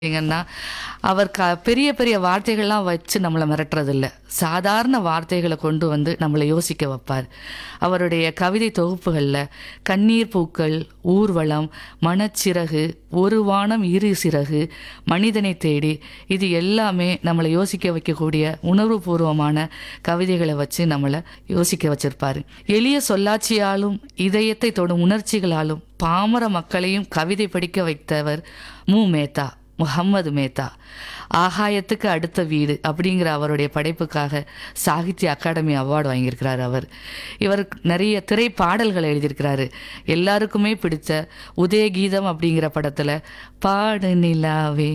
பார்த்தீங்கன்னா அவர் க பெரிய பெரிய வார்த்தைகள்லாம் வச்சு நம்மளை மிரட்டுறதில்ல சாதாரண வார்த்தைகளை கொண்டு வந்து நம்மளை யோசிக்க வைப்பார் அவருடைய கவிதை தொகுப்புகளில் கண்ணீர் பூக்கள் ஊர்வலம் மனச்சிறகு ஒரு வானம் இரு சிறகு மனிதனை தேடி இது எல்லாமே நம்மளை யோசிக்க வைக்கக்கூடிய உணர்வுபூர்வமான கவிதைகளை வச்சு நம்மளை யோசிக்க வச்சிருப்பாரு எளிய சொல்லாட்சியாலும் இதயத்தை தொடும் உணர்ச்சிகளாலும் பாமர மக்களையும் கவிதை படிக்க வைத்தவர் மு மேத்தா முகம்மது மேத்தா ஆகாயத்துக்கு அடுத்த வீடு அப்படிங்கிற அவருடைய படைப்புக்காக சாகித்ய அகாடமி அவார்டு வாங்கியிருக்கிறார் அவர் இவர் நிறைய திரை பாடல்களை எழுதியிருக்கிறாரு எல்லாருக்குமே பிடிச்ச உதயகீதம் அப்படிங்கிற படத்தில் பாடு நிலாவே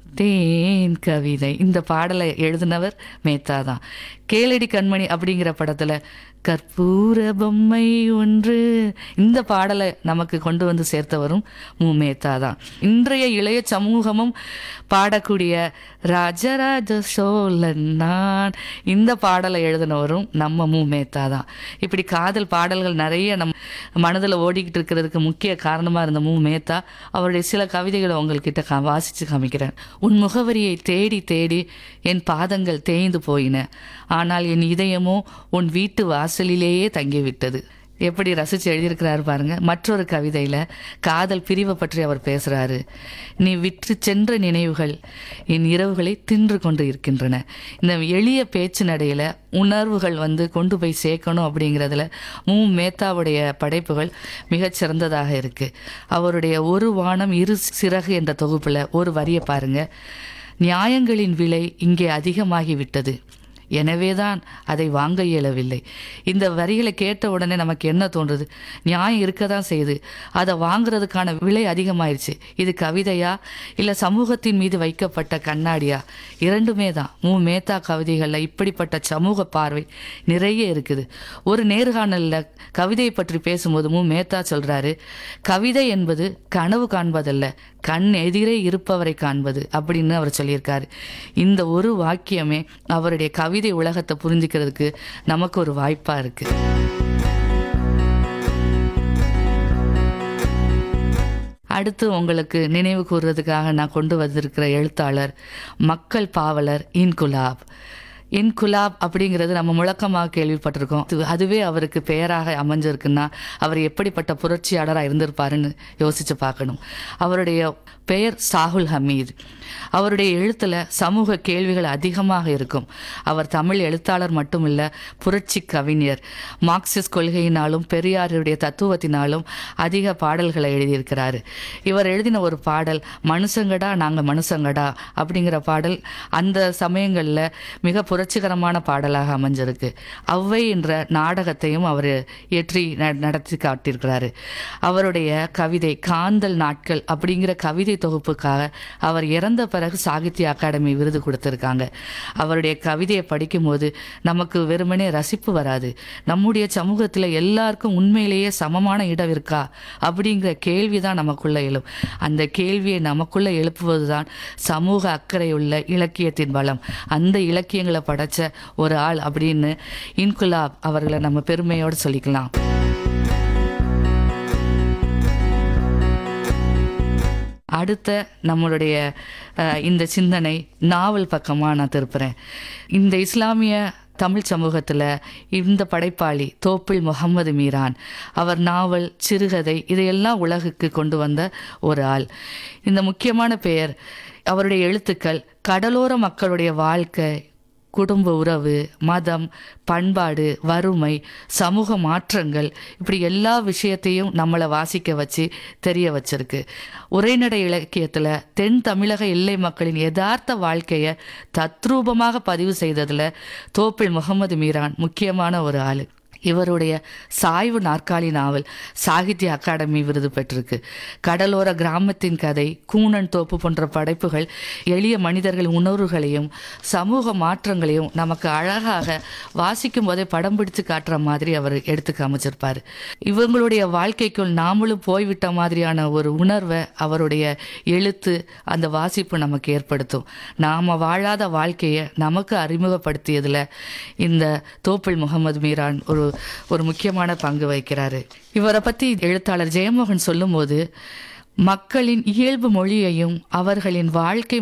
தேன் கவிதை இந்த பாடலை எழுதினவர் மேத்தா தான் கேளடி கண்மணி அப்படிங்கிற படத்தில் கற்பூர பொம்மை ஒன்று இந்த பாடலை நமக்கு கொண்டு வந்து சேர்த்தவரும் மு மேத்தா தான் இன்றைய இளைய சமூகமும் பாடக்கூடிய ராஜராஜ சோழன் நான் இந்த பாடலை எழுதினவரும் நம்ம மு மேத்தா தான் இப்படி காதல் பாடல்கள் நிறைய நம் மனதில் ஓடிக்கிட்டு இருக்கிறதுக்கு முக்கிய காரணமாக இருந்த மு மேத்தா அவருடைய சில கவிதைகளை உங்கள்கிட்ட கா வாசித்து காமிக்கிறேன் உன் முகவரியை தேடி தேடி என் பாதங்கள் தேய்ந்து போயின ஆனால் என் இதயமோ உன் வீட்டு வாசலிலேயே தங்கிவிட்டது எப்படி ரசித்து எழுதியிருக்கிறாரு பாருங்க மற்றொரு கவிதையில் காதல் பிரிவை பற்றி அவர் பேசுகிறாரு நீ விற்று சென்ற நினைவுகள் என் இரவுகளை தின்று கொண்டு இருக்கின்றன இந்த எளிய பேச்சு நடையில் உணர்வுகள் வந்து கொண்டு போய் சேர்க்கணும் அப்படிங்கிறதுல மு மேத்தாவுடைய படைப்புகள் மிகச் சிறந்ததாக இருக்குது அவருடைய ஒரு வானம் இரு சிறகு என்ற தொகுப்பில் ஒரு வரியை பாருங்க நியாயங்களின் விலை இங்கே அதிகமாகிவிட்டது எனவேதான் அதை வாங்க இயலவில்லை இந்த வரிகளை கேட்ட உடனே நமக்கு என்ன தோன்றுது நியாயம் இருக்க தான் செய்யுது அதை வாங்குறதுக்கான விலை அதிகமாயிருச்சு இது கவிதையா இல்லை சமூகத்தின் மீது வைக்கப்பட்ட கண்ணாடியா இரண்டுமே தான் மு மேத்தா கவிதைகளில் இப்படிப்பட்ட சமூக பார்வை நிறைய இருக்குது ஒரு நேர்காணலில் கவிதையை பற்றி பேசும்போது மு மேத்தா சொல்கிறாரு கவிதை என்பது கனவு காண்பதல்ல கண் எதிரே இருப்பவரை காண்பது அப்படின்னு அவர் சொல்லியிருக்காரு இந்த ஒரு வாக்கியமே அவருடைய கவிதை உலகத்தை புரிஞ்சுக்கிறதுக்கு நமக்கு ஒரு வாய்ப்பாக இருக்குது அடுத்து உங்களுக்கு நினைவு கூறுறதுக்காக நான் கொண்டு வந்திருக்கிற எழுத்தாளர் மக்கள் பாவலர் இன்குலாப் இன்குலாப் அப்படிங்கிறது நம்ம முழக்கமாக கேள்விப்பட்டிருக்கோம் அது- அதுவே அவருக்கு பெயராக அமைஞ்சிருக்குன்னா அவர் எப்படிப்பட்ட புரட்சியாளராக இருந்திருப்பாருன்னு யோசிச்சு பார்க்கணும் அவருடைய பெயர் சாகுல் ஹமீத் அவருடைய எழுத்தில் சமூக கேள்விகள் அதிகமாக இருக்கும் அவர் தமிழ் எழுத்தாளர் மட்டுமில்ல புரட்சி கவிஞர் மார்க்சிஸ்ட் கொள்கையினாலும் பெரியாருடைய தத்துவத்தினாலும் அதிக பாடல்களை எழுதியிருக்கிறாரு இவர் எழுதின ஒரு பாடல் மனுஷங்கடா நாங்கள் மனுஷங்கடா அப்படிங்கிற பாடல் அந்த சமயங்களில் மிக புரட்சிகரமான பாடலாக அமைஞ்சிருக்கு ஔவை என்ற நாடகத்தையும் அவர் இயற்றி ந- நடத்தி காட்டியிருக்கிறாரு அவருடைய கவிதை காந்தல் நாட்கள் அப்படிங்கிற கவிதை தொகுப்புக்காக அவர் இறந்த பிறகு சாகித்ய அகாடமி விருது கொடுத்துருக்காங்க அவருடைய கவிதையை படிக்கும்போது நமக்கு வெறுமனே ரசிப்பு வராது நம்முடைய சமூகத்தில் எல்லாருக்கும் உண்மையிலேயே சமமான இடம் இருக்கா அப்படிங்கிற கேள்வி தான் நமக்குள்ள எழும் அந்த கேள்வியை நமக்குள்ள எழுப்புவது தான் சமூக அக்கறையுள்ள இலக்கியத்தின் பலம் அந்த இலக்கியங்களை படைச்ச ஒரு ஆள் அப்படின்னு இன்குலாப் அவர்களை நம்ம பெருமையோடு சொல்லிக்கலாம் அடுத்த நம்மளுடைய அஹ், இந்த சிந்தனை நாவல் பக்கமாக நான் திருப்புறேன் இந்த இஸ்லாமிய தமிழ் சமூகத்தில் இந்த படைப்பாளி தோப்பில் முகமது மீரான் அவர் நாவல் சிறுகதை இதையெல்லாம் உலகுக்கு கொண்டு வந்த ஒரு ஆள் இந்த முக்கியமான பெயர் அவருடைய எழுத்துக்கள் கடலோர மக்களுடைய வாழ்க்கை குடும்ப உறவு மதம் பண்பாடு வறுமை சமூக மாற்றங்கள் இப்படி எல்லா விஷயத்தையும் நம்மளை வாசிக்க வச்சு தெரிய வச்சிருக்கு உரைநடை இலக்கியத்தில் தென் தமிழக எல்லை மக்களின் யதார்த்த வாழ்க்கையை தத்ரூபமாக பதிவு செய்ததில் தோப்பில் முகமது மீரான் முக்கியமான ஒரு ஆள் இவருடைய சாய்வு நாற்காலி நாவல் சாகித்ய அகாடமி விருது பெற்றிருக்கு கடலோர கிராமத்தின் கதை கூனன் தோப்பு போன்ற படைப்புகள் எளிய மனிதர்கள் உணர்வுகளையும் சமூக மாற்றங்களையும் நமக்கு அழகாக வாசிக்கும் போதே படம் பிடிச்சு காட்டுற மாதிரி அவர் எடுத்து காமிச்சிருப்பார் இவங்களுடைய வாழ்க்கைக்குள் நாமளும் போய்விட்ட மாதிரியான ஒரு உணர்வை அவருடைய எழுத்து அந்த வாசிப்பு நமக்கு ஏற்படுத்தும் நாம் வாழாத வாழ்க்கையை நமக்கு அறிமுகப்படுத்தியதில் இந்த தோப்பில் முகமது மீரான் ஒரு ஒரு முக்கியமான பங்கு வகிக்கிறாரு இவரை பற்றி எழுத்தாளர் ஜெயமோகன் சொல்லும்போது மக்களின் இயல்பு மொழியையும் அவர்களின் வாழ்க்கை